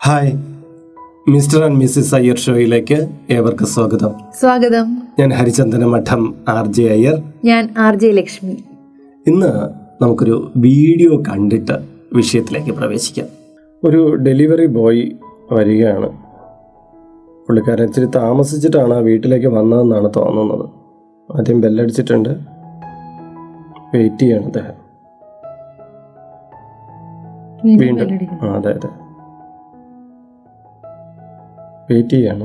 Hi mister and missus Iyer ഷോയിലേക്ക് ഏവർക്കും സ്വാഗതം സ്വാഗതം ഞാൻ ഹരിചന്ദന മഠം ആർ ജെ അയ്യർ ഞാൻ ആർ ജെ ലക്ഷ്മി ഇന്ന് നമുക്കൊരു വീഡിയോ കണ്ടിട്ട് വിഷയത്തിലേക്ക് പ്രവേശിക്കാം ഒരു ഡെലിവറി ബോയ് വരികയാണ് പുള്ളിക്കാരൻ ഇച്ചിരി താമസിച്ചിട്ടാണ് ആ വീട്ടിലേക്ക് വന്നതെന്നാണ് തോന്നുന്നത് ആദ്യം ബെല്ലടിച്ചിട്ടുണ്ട് വെയിറ്റ് ചെയ്യാണ് അദ്ദേഹം വീണ്ടും ആ അതെ അതെ വെയിറ്റ് ചെയ്യാണ്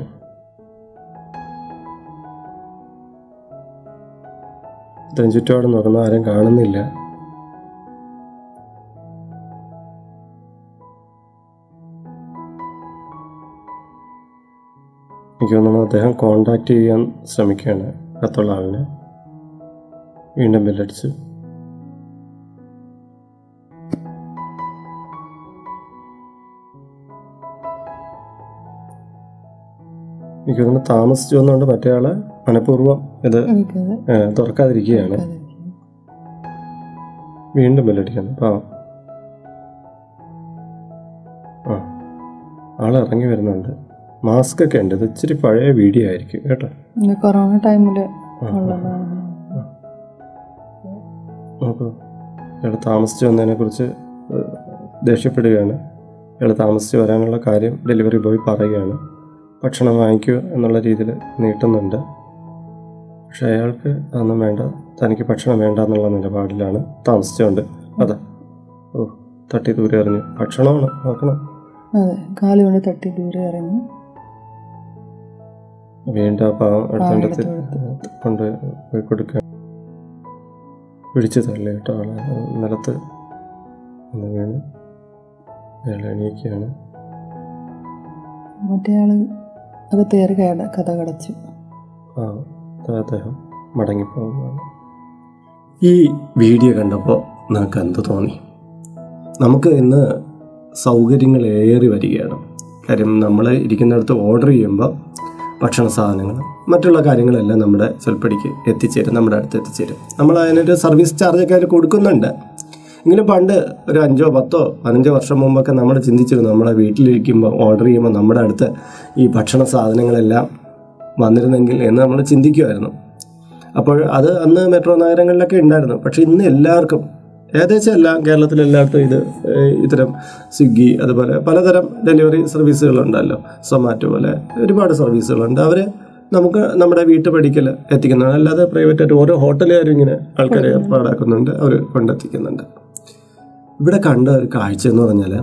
ഇത്രയും ചുറ്റുപാട് നോക്കുന്ന ആരും കാണുന്നില്ല എനിക്ക് തോന്നുന്നു അദ്ദേഹം കോണ്ടാക്ട് ചെയ്യാൻ ശ്രമിക്കുകയാണ് അകത്തുള്ള ആളിനെ വീണ്ടും ബെല്ലടിച്ച് എനിക്ക് തോന്നുന്നു താമസിച്ചു വന്നുകൊണ്ട് മറ്റേ ആള് മനഃപൂർവ്വം ഇത് ഏ, തുറക്കാതിരിക്കുകയാണ് വീണ്ടും ബെല്ലടിക്കുന്നു പാവം ആ ആൾ ഇറങ്ങി വരുന്നുണ്ട് മാസ്ക് ഒക്കെ ഉണ്ട് ഇത് ഇച്ചിരി പഴയ വീഡിയോ ആയിരിക്കും കേട്ടോ കൊറോണ ടൈമില് ആ, ആ. നോക്കൂ ഇയാൾ താമസിച്ച് വന്നതിനെ കുറിച്ച് ദേഷ്യപ്പെടുകയാണ് ഇയാൾ താമസിച്ച് വരാനുള്ള കാര്യം ഡെലിവറി ബോയ് പറയുകയാണ് ഭക്ഷണം വാങ്ങിക്കൂ എന്നുള്ള രീതിയിൽ നീട്ടുന്നുണ്ട് പക്ഷെ അയാൾക്ക് അതൊന്നും വേണ്ട തനിക്ക് ഭക്ഷണം വേണ്ട എന്നുള്ള നിലപാടിലാണ് താമസിച്ചുകൊണ്ട് അതാ ഓ തട്ടി ദൂരെ എറിഞ്ഞു ഭക്ഷണമാണ് നോക്കണം അതെ കാലുകൊണ്ട് തട്ടി ദൂരെ ഇറങ്ങി വീണ്ടും ആ പാവം എടുത്തോണ്ട് എടുത്ത് കൊണ്ട് പോയി കൊടുക്കുക പിടിച്ചു തള്ളി കേട്ടോ ആളെ നിലത്ത് ഒന്ന് വീണ് അയാൾ എണീക്കുകയാണ് മറ്റേ ആള് അകത്തേറി കട കഥ കടച്ചു ആ അത് അദ്ദേഹം മടങ്ങിപ്പോകുന്നതാണ് ഈ വീഡിയോ കണ്ടപ്പോൾ നമുക്ക് എന്ത് തോന്നി നമുക്ക് ഇന്ന് സൗകര്യങ്ങൾ ഏറി വരികയാണ് കാര്യം നമ്മൾ ഇരിക്കുന്നിടത്ത് ഓർഡർ ചെയ്യുമ്പോൾ ഭക്ഷണ സാധനങ്ങൾ മറ്റുള്ള കാര്യങ്ങളെല്ലാം നമ്മുടെ ചൊൽപ്പടിക്ക് എത്തിച്ചേരും നമ്മുടെ അടുത്ത് എത്തിച്ചേരും നമ്മൾ അതിനൊരു സർവീസ് ചാർജൊക്കെ അതിൽ കൊടുക്കുന്നുണ്ട് എങ്കിലും പണ്ട് ഒരു അഞ്ചോ പത്തോ പതിനഞ്ചോ വർഷം മുമ്പൊക്കെ നമ്മൾ ചിന്തിച്ചിരുന്നു നമ്മുടെ വീട്ടിലിരിക്കുമ്പോൾ ഓർഡർ ചെയ്യുമ്പോൾ നമ്മുടെ അടുത്ത് ഈ ഭക്ഷണ സാധനങ്ങളെല്ലാം വന്നിരുന്നെങ്കിൽ എന്ന് നമ്മൾ ചിന്തിക്കുമായിരുന്നു അപ്പോൾ അത് അന്ന് മെട്രോ നഗരങ്ങളിലൊക്കെ ഉണ്ടായിരുന്നു പക്ഷേ ഇന്ന് എല്ലാവർക്കും ഏകദേശം എല്ലാം കേരളത്തിൽ എല്ലായിടത്തും ഇത് ഏഹ്, ഇത്തരം സ്വിഗ്ഗി അതുപോലെ പലതരം ഡെലിവറി സർവീസുകളുണ്ടല്ലോ സൊമാറ്റോ പോലെ ഒരുപാട് സർവീസുകളുണ്ട് അവർ നമുക്ക് നമ്മുടെ വീട്ടുപടിക്കൽ എത്തിക്കുന്നതാണ് അല്ലാതെ പ്രൈവറ്റായിട്ട് ഓരോ ഹോട്ടലുകാരും ഇങ്ങനെ ആൾക്കാരെ ഏർപ്പാടാക്കുന്നുണ്ട് അവർ കൊണ്ടെത്തിക്കുന്നുണ്ട് ഇവിടെ കണ്ട ഒരു കാഴ്ച എന്ന് പറഞ്ഞാൽ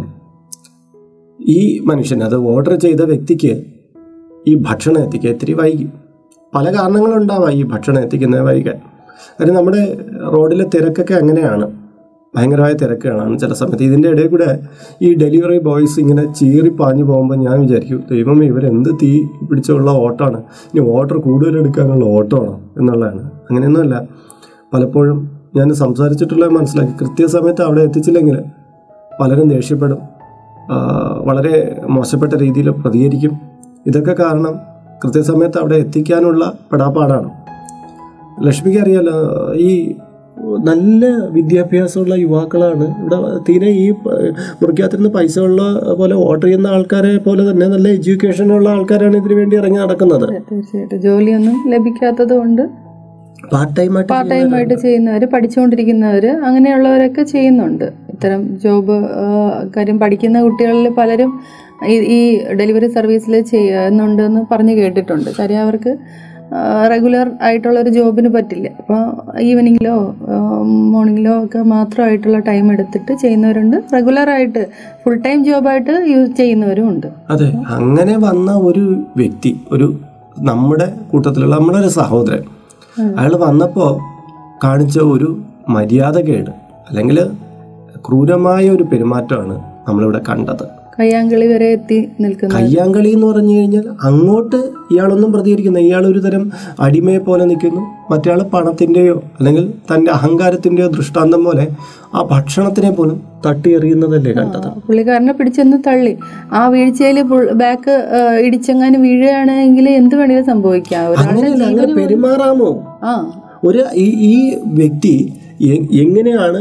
ഈ മനുഷ്യൻ അത് ഓർഡർ ചെയ്ത വ്യക്തിക്ക് ഈ ഭക്ഷണം എത്തിക്കുക ഇത്തിരി വൈകി പല കാരണങ്ങളുണ്ടാവാം ഈ ഭക്ഷണം എത്തിക്കുന്നത് വൈകാൻ കാര്യം നമ്മുടെ റോഡിലെ തിരക്കൊക്കെ അങ്ങനെയാണ് ഭയങ്കരമായ തിരക്കുകളാണ് ചില സമയത്ത് ഇതിൻ്റെ ഇടയിൽ കൂടെ ഈ ഡെലിവറി ബോയ്സ് ഇങ്ങനെ ചീറി പാഞ്ഞു പോകുമ്പോൾ ഞാൻ വിചാരിക്കും ദൈവമേ ഇവരെന്ത് തീ പിടിച്ചുള്ള ഓട്ടമാണ് ഇനി ഓർഡർ കൂടുതൽ എടുക്കാനുള്ള ഓട്ടമാണോ എന്നുള്ളതാണ് അങ്ങനെയൊന്നുമല്ല പലപ്പോഴും ഞാൻ സംസാരിച്ചിട്ടുള്ള മനസ്സിലാക്കി കൃത്യസമയത്ത് അവിടെ എത്തിച്ചില്ലെങ്കിൽ പലരും ദേഷ്യപ്പെടും ആ, വളരെ മോശപ്പെട്ട രീതിയിൽ പ്രതികരിക്കും ഇതൊക്കെ കാരണം കൃത്യസമയത്ത് അവിടെ എത്തിക്കാനുള്ള പെടാപ്പാടാണ് ലക്ഷ്മിക്ക് അറിയാലോ ഈ നല്ല വിദ്യാഭ്യാസമുള്ള യുവാക്കളാണ് ഇവിടെ തീരെ ഈ പ- മുറിക്കകത്തിരുന്ന് പൈസ ഉള്ള പോലെ ഓർഡർ ചെയ്യുന്ന ആൾക്കാരെ പോലെ തന്നെ നല്ല എഡ്യൂക്കേഷനുള്ള ആൾക്കാരാണ് ഇതിനു വേണ്ടി ഇറങ്ങി നടക്കുന്നത് തീർച്ചയായിട്ടും ജോലിയൊന്നും ലഭിക്കാത്തത് കൊണ്ട് പാർട്ട് ടൈം ആയിട്ട് പാർട്ട് ടൈം ആയിട്ട് ചെയ്യുന്നവര് പഠിച്ചുകൊണ്ടിരിക്കുന്നവര് അങ്ങനെയുള്ളവരൊക്കെ ചെയ്യുന്നുണ്ട് ഇത്തരം ജോബ് കാര്യം പഠിക്കുന്ന കുട്ടികളിൽ പലരും ഈ ഈ ഡെലിവറി സർവീസിൽ ചെയ്യുന്നുണ്ടെന്ന് പറഞ്ഞു കേട്ടിട്ടുണ്ട് കാര്യം അവർക്ക് റെഗുലർ ആയിട്ടുള്ള ഒരു ജോബിന് പറ്റില്ല അപ്പോൾ ഈവനിങ്ങിലോ മോർണിംഗിലോ ഒക്കെ മാത്രമായിട്ടുള്ള ടൈം എടുത്തിട്ട് ചെയ്യുന്നവരുണ്ട് റെഗുലർ ആയിട്ട് ഫുൾ ടൈം ജോബായിട്ട് യൂസ് ചെയ്യുന്നവരും ഉണ്ട് അതെ അങ്ങനെ വന്ന ഒരു വ്യക്തി ഒരു നമ്മുടെ കൂട്ടത്തിലുള്ള നമ്മുടെ ഒരു സഹോദരൻ അയാൾ വന്നപ്പോൾ കാണിച്ച ഒരു മര്യാദകേട് അല്ലെങ്കിൽ ക്രൂരമായ ഒരു പെരുമാറ്റമാണ് നമ്മളിവിടെ കണ്ടത് കയ്യാങ്കളി വരെ എത്തി നിൽക്കുന്ന കയ്യാങ്കളി എന്ന് പറഞ്ഞു കഴിഞ്ഞാൽ അങ്ങോട്ട് ഇയാളൊന്നും പ്രതികരിക്കുന്ന ഇയാൾ ഒരു തരം അടിമയെ പോലെ നിൽക്കുന്നു മറ്റേ പണത്തിൻ്റെയോ അല്ലെങ്കിൽ തൻ്റെ അഹങ്കാരത്തിൻ്റെയോ ദൃഷ്ടാന്തം പോലെ ആ ഭക്ഷണത്തിനെ പോലും തട്ടിയെറിയുന്നതല്ലേ കണ്ടത് പുള്ളിക്കാരനെ പിടിച്ചെന്ന് തള്ളി ആ വീഴ്ചയിൽ ബാക്ക് ഇടിച്ചെങ്ങാനും വീഴുകയാണെങ്കിൽ എന്ത് വേണമെങ്കിലും സംഭവിക്കാം ഒരാളുടെ അങ്ങനെയല്ല അങ്ങനെ ജീവന് പെരുമാറാമോ ആ ഒരു ഈ ഈ വ്യക്തി എ- എങ്ങനെയാണ്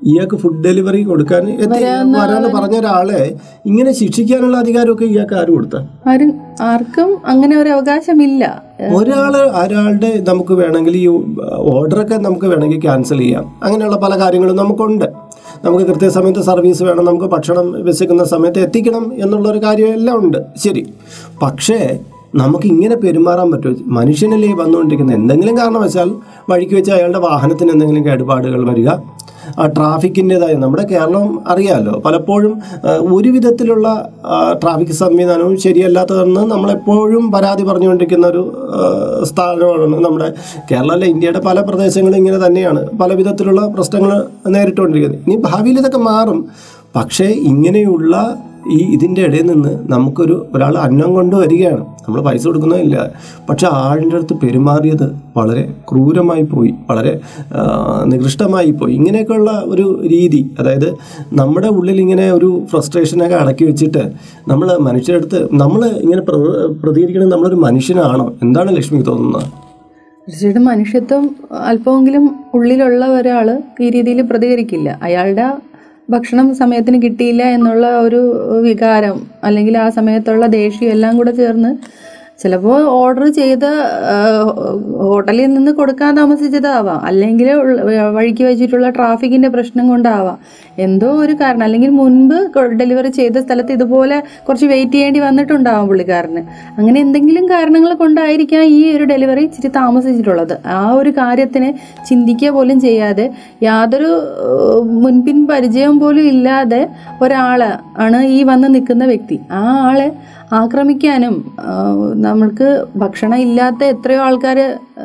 ഇയാൾക്ക് ഫുഡ് ഡെലിവറി കൊടുക്കാൻ എത്തി വരാന്ന് പറഞ്ഞ ഒരാളെ ഇങ്ങനെ ശിക്ഷിക്കാനുള്ള അധികാരമൊക്കെ ഇയാൾക്ക് ആര് കൊടുത്ത ആരും ആർക്കും അങ്ങനെ ഒരു അവകാശമില്ല ഒരാള് ഒരാളുടെ നമുക്ക് വേണമെങ്കിൽ ഈ ഓർഡറൊക്കെ നമുക്ക് വേണമെങ്കിൽ ക്യാൻസൽ ചെയ്യാം അങ്ങനെയുള്ള പല കാര്യങ്ങളും നമുക്കുണ്ട് നമുക്ക് കൃത്യസമയത്ത് സർവീസ് വേണം നമുക്ക് ഭക്ഷണം വിശക്കുന്ന സമയത്ത് എത്തിക്കണം എന്നുള്ള ഒരു കാര്യം എല്ലാം ഉണ്ട് ശരി പക്ഷേ നമുക്ക് ഇങ്ങനെ പെരുമാറാൻ പറ്റുമോ മനുഷ്യനല്ലേ ഈ വന്നുകൊണ്ടിരിക്കുന്നത് എന്തെങ്കിലും കാരണവശാൽ വഴിക്ക് വെച്ച് അയാളുടെ വാഹനത്തിന് എന്തെങ്കിലും കേടുപാടുകൾ വരിക ആ ട്രാഫിക്കിൻ്റെതായ നമ്മുടെ കേരളം അറിയാമല്ലോ പലപ്പോഴും ആ, ഒരു വിധത്തിലുള്ള ആ, ട്രാഫിക് സംവിധാനവും ശരിയല്ലാത്തതെന്ന് നമ്മളെപ്പോഴും പരാതി പറഞ്ഞുകൊണ്ടിരിക്കുന്ന ഒരു ആ, സ്ഥാനമാണ് നമ്മുടെ കേരളമല്ല ഇന്ത്യയുടെ പല പ്രദേശങ്ങളും ഇങ്ങനെ തന്നെയാണ് പല വിധത്തിലുള്ള പ്രശ്നങ്ങൾ നേരിട്ടുകൊണ്ടിരിക്കുന്നത് ഇനി ഭാവിയിൽ ഇതൊക്കെ മാറും പക്ഷേ ഇങ്ങനെയുള്ള ഈ ഇതിൻ്റെ ഇടയിൽ നിന്ന് നമുക്കൊരു ഒരാൾ അന്നം കൊണ്ടുവരികയാണ് നമ്മൾ പൈസ കൊടുക്കുന്നതില്ല പക്ഷെ ആളിൻ്റെ അടുത്ത് പെരുമാറിയത് വളരെ ക്രൂരമായി പോയി വളരെ ആ, നികൃഷ്ടമായി പോയി ഇങ്ങനെയൊക്കെയുള്ള ഒരു രീതി അതായത് നമ്മുടെ ഉള്ളിൽ ഇങ്ങനെ ഒരു ഫ്രസ്ട്രേഷനൊക്കെ അടക്കി വെച്ചിട്ട് നമ്മൾ മനുഷ്യരുടെ അടുത്ത് നമ്മൾ ഇങ്ങനെ പ്ര- പ്രതികരിക്കണമെങ്കിൽ നമ്മളൊരു മനുഷ്യനാണോ എന്താണ് ലക്ഷ്മിക്ക് തോന്നുന്നത് തീർച്ചയായിട്ടും മനുഷ്യത്വം അല്പമെങ്കിലും ഉള്ളിലുള്ള ഒരാൾ ഈ രീതിയിൽ പ്രതികരിക്കില്ല അയാളുടെ ഭക്ഷണം സമയത്തിന് കിട്ടിയില്ല എന്നുള്ള ഒരു വികാരം അല്ലെങ്കിൽ ആ സമയത്തുള്ള ദേഷ്യം എല്ലാം കൂടെ ചേർന്ന് ചിലപ്പോൾ ഓർഡർ ചെയ്ത ആ, ഹോട്ടലിൽ നിന്ന് കൊടുക്കാൻ താമസിച്ചതാവാം അല്ലെങ്കിൽ ഉള്ള- വഴിക്ക് വെച്ചിട്ടുള്ള ട്രാഫിക്കിന്റെ പ്രശ്നം കൊണ്ടാവാം എന്തോ ഒരു കാരണം അല്ലെങ്കിൽ മുൻപ് ഡെലിവറി ചെയ്ത സ്ഥലത്ത് ഇതുപോലെ കുറച്ച് വെയിറ്റ് ചെയ്യേണ്ടി വന്നിട്ടുണ്ടാവാം പുള്ളിക്കാരന് അങ്ങനെ എന്തെങ്കിലും കാരണങ്ങൾ കൊണ്ടായിരിക്കാം ഈ ഒരു ഡെലിവറി ഇച്ചിരി താമസിച്ചിട്ടുള്ളത് ആ ഒരു കാര്യത്തിന് ചിന്തിക്കുക പോലും ചെയ്യാതെ യാതൊരു ഏഹ്, മുൻപിൻ പരിചയം പോലും ഇല്ലാതെ ഒരാള് ആണ് ഈ വന്ന് നിൽക്കുന്ന വ്യക്തി ആ ആളെ ആക്രമിക്കാനും ആഹ്, നമ്മൾക്ക് ഭക്ഷണം ഇല്ലാത്ത എത്രയോ ആൾക്കാർ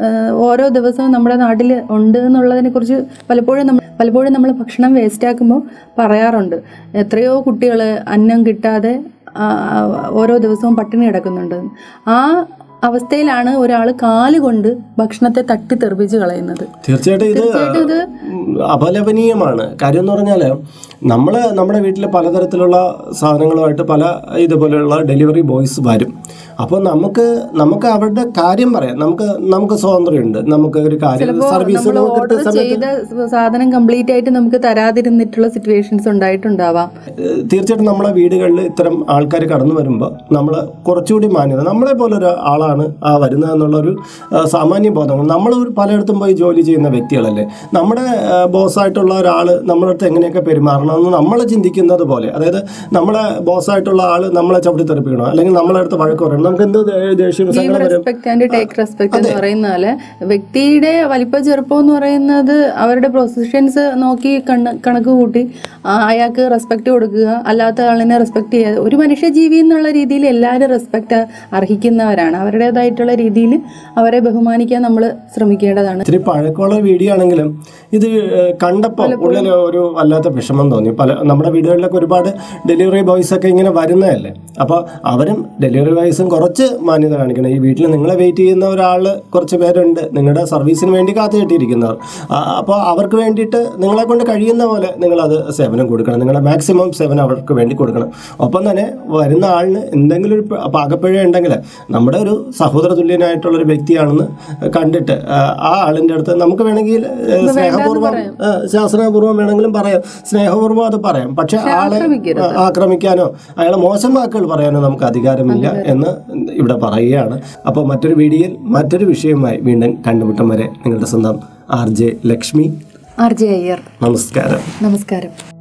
ഓരോ ദിവസവും നമ്മുടെ നാട്ടിൽ ഉണ്ട് എന്നുള്ളതിനെ കുറിച്ച് പലപ്പോഴും നമ്മൾ പലപ്പോഴും നമ്മൾ ഭക്ഷണം വേസ്റ്റ് ആക്കുമ്പോൾ പറയാറുണ്ട് എത്രയോ കുട്ടികൾ അന്നം കിട്ടാതെ ആ, ഓരോ ദിവസവും പട്ടിണി കിടക്കുന്നുണ്ട് ആ അവസ്ഥയിലാണ് ഒരാൾ കാലുകൊണ്ട് ഭക്ഷണത്തെ തട്ടി തെറിപ്പിച്ച് കളയുന്നത് തീർച്ചയായിട്ടും ഇത് തീർച്ചയായിട്ടും ഇത് ഉം, അപലപനീയമാണ് കാര്യം എന്ന് പറഞ്ഞാൽ നമ്മൾ നമ്മുടെ വീട്ടിൽ പലതരത്തിലുള്ള സാധനങ്ങളുമായിട്ട് പല ഇതുപോലെയുള്ള ഡെലിവറി ബോയ്സ് വരും അപ്പോൾ നമുക്ക് നമുക്ക് അവരുടെ കാര്യം പറയാം നമുക്ക് നമുക്ക് സ്വാതന്ത്ര്യമുണ്ട് നമുക്ക് ഒരു കാര്യം സർവീസ് നമ്മൾ നമുക്ക് ഓർഡർ കൃത്യസമയത്ത് ചെയ്ത സാധനം കംപ്ലീറ്റ് ആയിട്ട് നമുക്ക് തരാതിരുന്നിട്ടുള്ള സിറ്റുവേഷൻസ് ഉണ്ടായിട്ടുണ്ടാവാം ഏഹ് തീർച്ചയായിട്ടും നമ്മളെ വീടുകളിൽ ഇത്തരം ആൾക്കാർ കടന്നു വരുമ്പോൾ നമ്മൾ കുറച്ചുകൂടി മാന്യത നമ്മളെ പോലെ ഒരു ആളാണ് ആ വരുന്നതെന്നുള്ളൊരു ആ, സാമാന്യ ബോധം നമ്മൾ ഒരു പലയിടത്തും പോയി ജോലി ചെയ്യുന്ന വ്യക്തികളല്ലേ നമ്മുടെ ബോസായിട്ടുള്ള ഒരാൾ നമ്മുടെ അടുത്ത് എങ്ങനെയൊക്കെ പെരുമാറണമെന്ന് നമ്മൾ ചിന്തിക്കുന്നത് പോലെ അതായത് നമ്മളെ ബോസായിട്ടുള്ള ആൾ നമ്മളെ ചവിട്ടി തെറിപ്പിക്കണോ അല്ലെങ്കിൽ നമ്മളെ അടുത്ത് വഴക്ക് പറയണം നമുക്ക് എന്ത് ദേ- ദേഷ്യം സങ്കടം വരും റെസ്പെക്ട് ആൻഡ് ടേക്ക് റെസ്പെക്ട് എന്ന് പറയുന്നാല് വ്യക്തിയുടെ വലിപ്പ ചെറുപ്പം എന്ന് പറയുന്നത് അവരുടെ പ്രൊസിഷൻസ് നോക്കി കണ്ണ് കണക്ക് കൂട്ടി ആ, അയാൾക്ക് റെസ്പെക്ട് കൊടുക്കുക അല്ലാത്ത ആളിനെ റെസ്പെക്ട് ചെയ്യുക ഒരു മനുഷ്യജീവി എന്നുള്ള രീതിയിൽ എല്ലാവരും റെസ്പെക്ട് അർഹിക്കുന്നവരാണ് അവരുടേതായിട്ടുള്ള രീതിയിൽ അവരെ ബഹുമാനിക്കാൻ നമ്മൾ ശ്രമിക്കേണ്ടതാണ് ഇത്തിരി പഴക്കമുള്ള വീഡിയോ ആണെങ്കിലും ഇത് ഏഹ്, കണ്ടപ്പോൾ ഉള്ളിൽ ഒരു വല്ലാത്ത വിഷമം തോന്നി പല നമ്മുടെ വീടുകളിലൊക്കെ ഒരുപാട് ഡെലിവറി ബോയ്സ് ഒക്കെ ഇങ്ങനെ വരുന്നതല്ലേ അപ്പോൾ അവരും ഡെലിവറി ബോയ്സും കുറച്ച് മാന്യത കാണിക്കണം ഈ വീട്ടിൽ നിങ്ങളെ വെയിറ്റ് ചെയ്യുന്ന ഒരാൾ കുറച്ച് പേരുണ്ട് നിങ്ങളുടെ സർവീസിന് വേണ്ടി കാത്തു കെട്ടിയിരിക്കുന്നവർ അപ്പോൾ അവർക്ക് വേണ്ടിയിട്ട് നിങ്ങളെ കൊണ്ട് കഴിയുന്ന പോലെ നിങ്ങളത് സേവനം കൊടുക്കണം നിങ്ങളുടെ മാക്സിമം സേവനം അവർക്ക് വേണ്ടി കൊടുക്കണം ഒപ്പം തന്നെ വരുന്ന ആളിന് എന്തെങ്കിലും ഒരു പ- പാകപ്പിഴ ഉണ്ടെങ്കിൽ നമ്മുടെ ഒരു സഹോദര തുല്യനായിട്ടുള്ള ഒരു വ്യക്തിയാണെന്ന് കണ്ടിട്ട് ആ, ആ ആളിൻ്റെ അടുത്ത് നമുക്ക് വേണമെങ്കിൽ ഏ, സ്നേഹപൂർവ്വം ആ, ശാസ്ത്രപൂർവ്വം വേണമെങ്കിലും പറയാം സ്നേഹപൂർവ്വം അത് പറയാം പക്ഷെ ആളെ ആക്രമിക്കരുത്. ആ, ആക്രമിക്കാനോ അയാളെ മോശം വാക്കുകൾ പറയാനോ നമുക്ക് അധികാരമില്ല എന്ന് ഇവിടെ പറയുകയാണ് അപ്പോൾ മറ്റൊരു വീഡിയോയിൽ മറ്റൊരു വിഷയവുമായി വീണ്ടും കണ്ടുമുട്ടം വരെ നിങ്ങളുടെ സ്വന്തം R J Lakshmi R J Iyer നമസ്കാരം നമസ്കാരം